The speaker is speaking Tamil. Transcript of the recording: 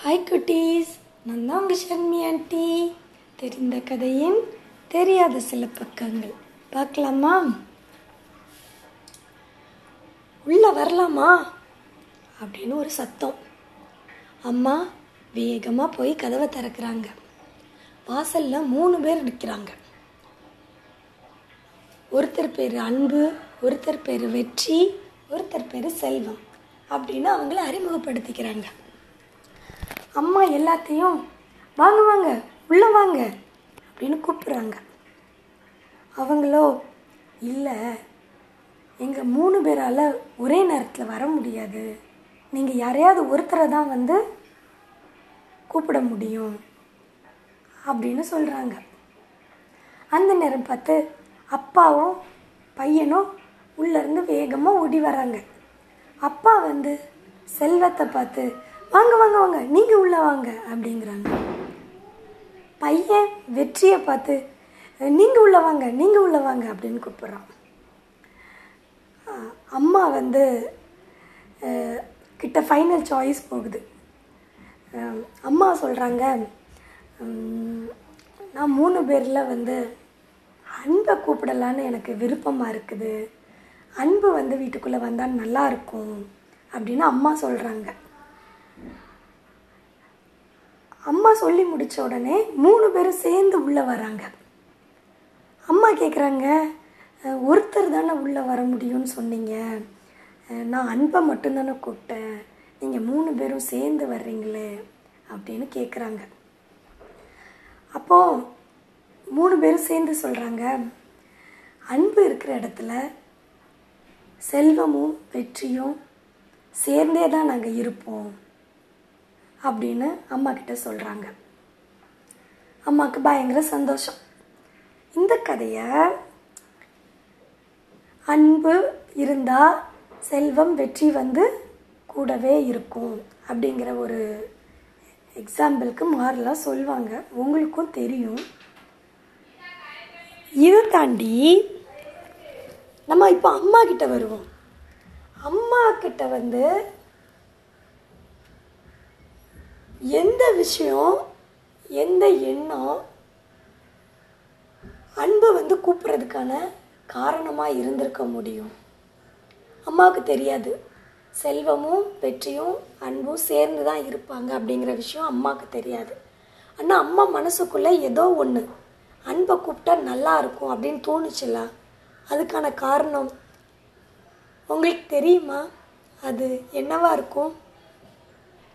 ஹாய் குட்டீஸ் நான் தான் உங்கள் ஷர்மி ஆண்டி தெரிந்த கதையின் தெரியாத சில பக்கங்கள் பார்க்கலாமா உள்ள வரலாமா அப்படின்னு ஒரு சத்தம் அம்மா வேகமாக போய் கதவை திறக்கிறாங்க வாசலில் மூணு பேர் நிற்கிறாங்க ஒருத்தர் பேர் அன்பு ஒருத்தர் பேர் வெற்றி ஒருத்தர் பேர் செல்வம் அப்படின்னு அவங்கள அறிமுகப்படுத்திக்கிறாங்க அம்மா எல்லாத்தையும் வாங்க வாங்க உள்ளே வாங்க அப்படின்னு கூப்பிட்றாங்க அவங்களோ இல்லை எங்கள் மூணு பேரால் ஒரே நேரத்தில் வர முடியாது நீங்கள் யாரையாவது ஒருத்தரை தான் வந்து கூப்பிட முடியும் அப்படின்னு சொல்கிறாங்க அந்த நேரம் பார்த்து அப்பாவும் பையனும் உள்ளேருந்து வேகமாக ஓடி வராங்க அப்பா வந்து செல்வத்தை பார்த்து வாங்க வாங்க வாங்க நீங்கள் உள்ளே வாங்க அப்படிங்கிறாங்க பையன் வெற்றியை பார்த்து நீங்கள் உள்ளே வாங்க நீங்கள் உள்ளே வாங்க அப்படின்னு கூப்பிட்றான் அம்மா வந்து அஹ், கிட்ட ஃபைனல் சாய்ஸ் போகுது அஹ், அம்மா சொல்கிறாங்க நான் மூணு பேரில் வந்து அன்பை கூப்பிடலான்னு எனக்கு விருப்பமாக இருக்குது அன்பு வந்து வீட்டுக்குள்ளே வந்தால் நல்லா இருக்கும் அப்படின்னு அம்மா சொல்கிறாங்க அம்மா சொல்லி முடித்த உடனே மூணு பேரும் சேர்ந்து உள்ளே வராங்க அம்மா கேட்குறாங்க "அஹ், ஒருத்தர் தானே உள்ளே வர முடியும்னு சொன்னீங்க அஹ், நான் அன்பை மட்டும்தானே கூப்பிட்டேன் நீங்கள் மூணு பேரும் சேர்ந்து வர்றீங்களே அப்படின்னு கேட்குறாங்க அப்போது மூணு பேரும் சேர்ந்து சொல்கிறாங்க அன்பு இருக்கிற இடத்துல செல்வமும் வெற்றியும் சேர்ந்தே தான் நாங்கள் இருப்போம் அப்படின்னு அம்மா கிட்ட சொல்கிறாங்க அம்மாவுக்கு பயங்கர சந்தோஷம் இந்த கதையை அன்பு இருந்தால் செல்வம் வெற்றி வந்து கூடவே இருக்கும் அப்படிங்கிற ஒரு எக்ஸாம்பிளுக்கு மாறலாம் சொல்லுவாங்க உங்களுக்கும் தெரியும் இதை தாண்டி நம்ம இப்போ அம்மா கிட்ட வருவோம் அம்மா கிட்ட வந்து எந்த விஷயம் எந்த எண்ணம் அன்பு வந்து கூப்பிட்றதுக்கான காரணமாக இருந்திருக்க முடியும் அம்மாவுக்கு தெரியாது செல்வமும் வெற்றியும் அன்பும் சேர்ந்து தான் இருப்பாங்க அப்படிங்கிற விஷயம் அம்மாவுக்கு தெரியாது ஆனால் அம்மா மனசுக்குள்ளே ஏதோ ஒன்று அன்பை கூப்பிட்டா நல்லா இருக்கும் அப்படின்னு தோணுச்சுல அதுக்கான காரணம் உங்களுக்கு தெரியுமா அது என்னவா இருக்கும்